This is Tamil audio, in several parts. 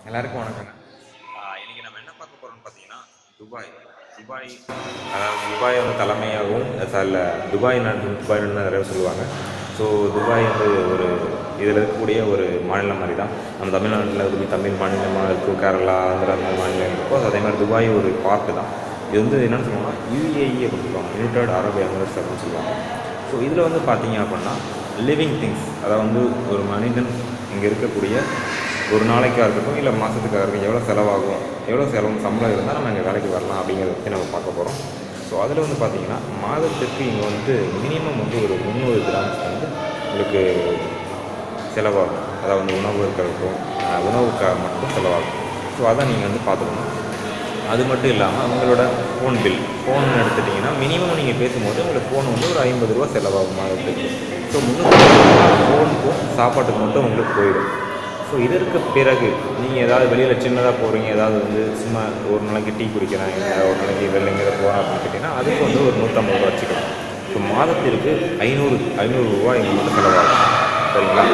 எல்லாருக்கும் வணக்கங்க ஆஹ் இன்னைக்கு நம்ம என்ன பார்க்க போறோம்னு பார்த்தீங்கன்னா துபாய் துபாய் அதாவது துபாய் வந்து தலைமையாகவும் சாரில் துபாய் நாட்டு துபாய் நாடு நிறைய சொல்லுவாங்க ஸோ துபாய் வந்து ஒரு இதில் இருக்கக்கூடிய ஒரு மாநிலம் மாதிரி தான் நம்ம தமிழ்நாட்டில் இருக்கக்கூடிய தமிழ் மாநிலமாக இருக்கும் கேரளா ஆந்திரா அந்த மாதிரி மாநிலம் இருக்கும் So, அதே மாதிரி துபாய் ஒரு பார்ட்டு தான் இது வந்து என்னென்னு சொல்லுவாங்கன்னா யூஏஇ அப்படின்னு சொல்லுவாங்க யுனைடெட் அரபு எமிரேட்ஸ் அப்படின்னு சொல்லுவாங்க ஸோ இதில் வந்து பார்த்தீங்க அப்படின்னா லிவிங் திங்ஸ் அதாவது வந்து ஒரு மனிதன் இங்கே இருக்கக்கூடிய ஒரு நாளைக்காக இருக்கட்டும் இல்லை மாதத்துக்காக இருக்கட்டும் எவ்வளோ செலவாகும் எவ்வளோ செலவு சம்பளம் இருந்தால் நம்ம இங்கே வேலைக்கு வரலாம் அப்படிங்கிறத பற்றி நம்ம பார்க்க போகிறோம் ஸோ அதில் வந்து பார்த்தீங்கன்னா மாதத்துக்கு இங்கே வந்து மினிமம் வந்து ஒரு முந்நூறு கிராம்ஸ் வந்து உங்களுக்கு செலவாகும் அதாவது வந்து உணவு இருக்கட்டும் அஹ் உணவுக்காக மட்டும் செலவாகும் ஸோ அதை நீங்கள் வந்து பார்த்துக்கணும் அது மட்டும் இல்லாமல் உங்களோட ஃபோன் பில் ஃபோன் எடுத்துட்டிங்கன்னா மினிமம் நீங்கள் பேசும்போது உங்களுக்கு ஃபோன் வந்து ஒரு ஐம்பது ரூபா செலவாகும் மாதத்துக்கு ஸோ முந்நூற்றி ஃபோனுக்கும் சாப்பாட்டுக்கு மட்டும் உங்களுக்கு போயிடும் ஸோ இதற்கு பிறகு நீங்கள் ஏதாவது வெளியில் சின்னதாக போகிறீங்க ஏதாவது வந்து சும்மா ஒரு நாளைக்கு டீ குடிக்கிறேன் இல்லை ஒரு நாளைக்கு வெள்ளைங்கிற போகிறேன் அப்படின்னு கேட்டிங்கன்னா அதுக்கு வந்து ஒரு நூற்றம்பது ரூபா வச்சுக்கலாம் ஸோ மாதத்திற்கு ஐநூறு ஐநூறு ரூபாய் மட்டும் செலவாகும் சரிங்களா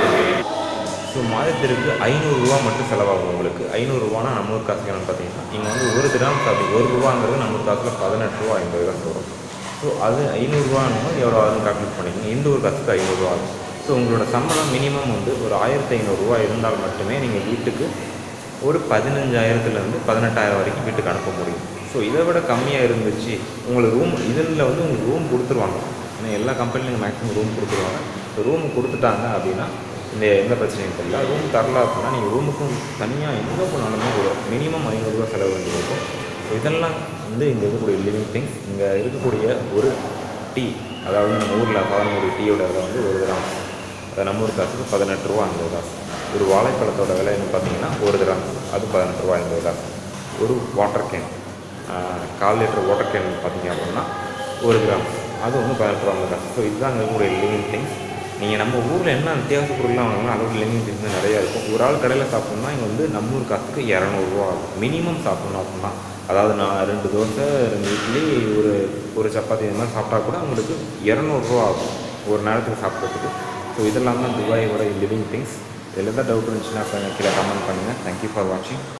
ஸோ மாதத்திற்கு ஐநூறுரூவா மட்டும் செலவாகும் உங்களுக்கு ஐநூறுரூவானா நம்ம ஊர் காசுக்கு என்னன்னு பார்த்தீங்கன்னா இங்கே வந்து ஒரு கிராம் அப்படி ஒரு ரூபாங்கிறது நம்ம ஊர் காசில் பதினெட்டு ரூபா ஐம்பது காசு வரும் ஸோ அது ஐநூறுரூவான்னு எவ்வளோ ஆகுதுன்னு கால்குலேட் பண்ணிக்கோங்க இந்த ஒரு காசுக்கு ஐநூறுரூவா ஆகும் ஸோ உங்களோட சம்பளம் மினிமம் வந்து ஒரு ஆயிரத்தி ஐநூறுரூவா இருந்தால் மட்டுமே நீங்கள் வீட்டுக்கு ஒரு பதினஞ்சாயிரத்துலேருந்து பதினெட்டாயிரம் வரைக்கும் வீட்டுக்கு அனுப்ப முடியும் ஸோ இதை விட கம்மியாக இருந்துச்சு உங்களுக்கு ரூம் இதில் வந்து உங்களுக்கு ரூம் கொடுத்துருவாங்க ஏன்னா எல்லா கம்பெனிலையும் மேக்ஸிமம் ரூம் கொடுத்துருவாங்க ரூம் கொடுத்துட்டாங்க அப்படின்னா இந்த எந்த பிரச்சனையும் தெரியல ரூம் தரல அப்படின்னா நீங்கள் ரூமுக்கும் தனியாக எங்கே போனாலுமே ஒரு மினிமம் ஐநூறுரூவா செலவு வேண்டி இருக்கும் ஸோ இதெல்லாம் வந்து இங்கே இருக்கக்கூடிய லிவிங் திங்ஸ் இங்கே இருக்கக்கூடிய ஒரு டீ அதாவது நம்ம ஊரில் சாதாரண ஒரு டீயோட விலை வந்து ஒரு கிராம் அது நம்ம ஊர் காசுக்கு பதினெட்டு ரூபா ஐம்பது காசு ஒரு வாழைப்பழத்தோட விலை என்ன பார்த்தீங்கன்னா ஒரு கிராம் அது பதினெட்டு ரூபா ஐம்பது காசு ஒரு வாட்டர் கேன் கால் லிட்டர் வாட்டர் கேன் பார்த்தீங்க அப்படின்னா ஒரு கிராம் அது வந்து பதினெட்டு ரூபா ஐம்பது காசு ஸோ இதுதான் அங்கே இருக்கக்கூடிய லிவிங் திங்ஸ் நீங்கள் நம்ம ஊரில் என்ன அத்தியாவசிய பொருள்லாம் வாங்கணும் அதோட லிவிங் திங்ஸ் வந்து நிறையா இருக்கும் ஒரு ஆள் கடையில் சாப்பிட்ணுன்னா இங்கே வந்து நம்ம ஊர் காசுக்கு இரநூறுவா ஆகும் மினிமம் சாப்பிட்ணும் அப்படின்னா அதாவது நான் ரெண்டு தோசை ரெண்டு இட்லி ஒரு ஒரு சப்பாத்தி இந்த மாதிரி சாப்பிட்டா கூட உங்களுக்கு இரநூறுவா ஆகும் ஒரு நேரத்துக்கு சாப்பிட்றதுக்கு ஸோ இதெல்லாம் தான் துபாயோட லிவிங் திங்ஸ் இதில் தான் டவுட் இருந்துச்சுன்னா கீழே கமெண்ட் பண்ணுங்கள் தேங்க்யூ ஃபார் வாட்சிங்